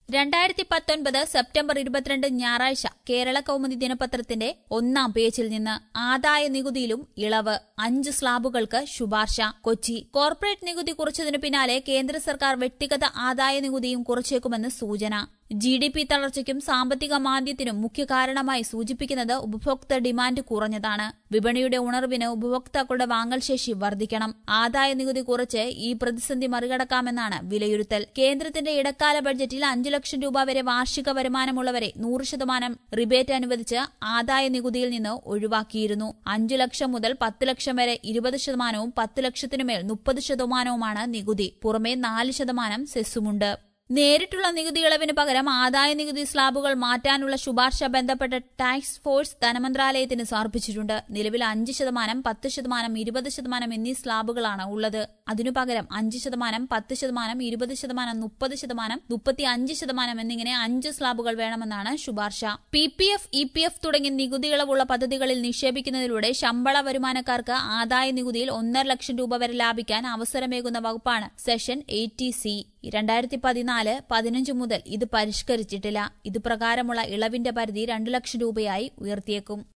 രണ്ടായിരത്തി പത്തൊൻപത് സെപ്റ്റംബർ ഇരുപത്തിരണ്ട് ഞായറാഴ്ച കേരള കൗമുദി ദിനപത്രത്തിന്റെ ഒന്നാം പേജിൽ നിന്ന് ആദായ നികുതിയിലും ഇളവ് അഞ്ച് സ്ലാബുകൾക്ക് ശുപാർശ കൊച്ചി കോർപ്പറേറ്റ് നികുതി കുറച്ചതിനു പിന്നാലെ കേന്ദ്ര സർക്കാർ വ്യക്തിഗത ആദായ നികുതിയും കുറച്ചേക്കുമെന്ന് സൂചന ജി ഡി പി തളർച്ചയ്ക്കും സാമ്പത്തിക മാന്ദ്യത്തിനും മുഖ്യ കാരണമായി സൂചിപ്പിക്കുന്നത് ഉപഭോക്തൃ ഡിമാൻഡ് കുറഞ്ഞതാണ് വിപണിയുടെ ഉണർവിന് ഉപഭോക്താക്കളുടെ വാങ്ങൽ ശേഷി വർദ്ധിക്കണം ആദായ നികുതി കുറച്ച് ഈ പ്രതിസന്ധി മറികടക്കാമെന്നാണ് വിലയിരുത്തൽ കേന്ദ്രത്തിന്റെ ഇടക്കാല ബഡ്ജറ്റിൽ അഞ്ചു ലക്ഷം രൂപ വരെ വാർഷിക വരുമാനമുള്ളവരെ നൂറ് ശതമാനം റിബേറ്റ് അനുവദിച്ച് ആദായ നികുതിയിൽ നിന്ന് ഒഴിവാക്കിയിരുന്നു അഞ്ചു ലക്ഷം മുതൽ പത്ത് ലക്ഷം വരെ ഇരുപത് ശതമാനവും പത്ത് ലക്ഷത്തിനുമേൽ മുപ്പത് ശതമാനവുമാണ് നികുതി പുറമെ നാല് ശതമാനം സെസ്സുമുണ്ട് നേരിട്ടുള്ള നികുതി ഇളവിന് പകരം ആദായ നികുതി സ്ലാബുകൾ മാറ്റാനുള്ള ശുപാർശ ബന്ധപ്പെട്ട ടാക്സ് ഫോഴ്സ് ധനമന്ത്രാലയത്തിന് സമർപ്പിച്ചിട്ടുണ്ട് നിലവിൽ അഞ്ച് ശതമാനം പത്ത് ശതമാനം ഇരുപത് ശതമാനം എന്നീ സ്ലാബുകളാണ് ഉള്ളത് അതിനു പകരം അഞ്ച് ശതമാനം പത്ത് ശതമാനം ഇരുപത് ശതമാനം മുപ്പത് ശതമാനം മുപ്പത്തി അഞ്ച് ശതമാനം എന്നിങ്ങനെ അഞ്ച് സ്ലാബുകൾ വേണമെന്നാണ് ശുപാർശ P P F E P F തുടങ്ങിയ നികുതി ഇളവുള്ള പദ്ധതികളിൽ നിക്ഷേപിക്കുന്നതിലൂടെ ശമ്പള വരുമാനക്കാർക്ക് ആദായ നികുതിയിൽ ഒന്നര ലക്ഷം രൂപ വരെ ലാഭിക്കാൻ അവസരമേകുന്ന വകുപ്പാണ് സെഷൻ എയ്റ്റി സി രണ്ടായിരത്തി പതിനാല് പതിനഞ്ച് മുതൽ ഇത് പരിഷ്കരിച്ചിട്ടില്ല ഇത് പ്രകാരമുള്ള ഇളവിന്റെ പരിധി രണ്ടു ലക്ഷം രൂപയായി ഉയർത്തിയേക്കും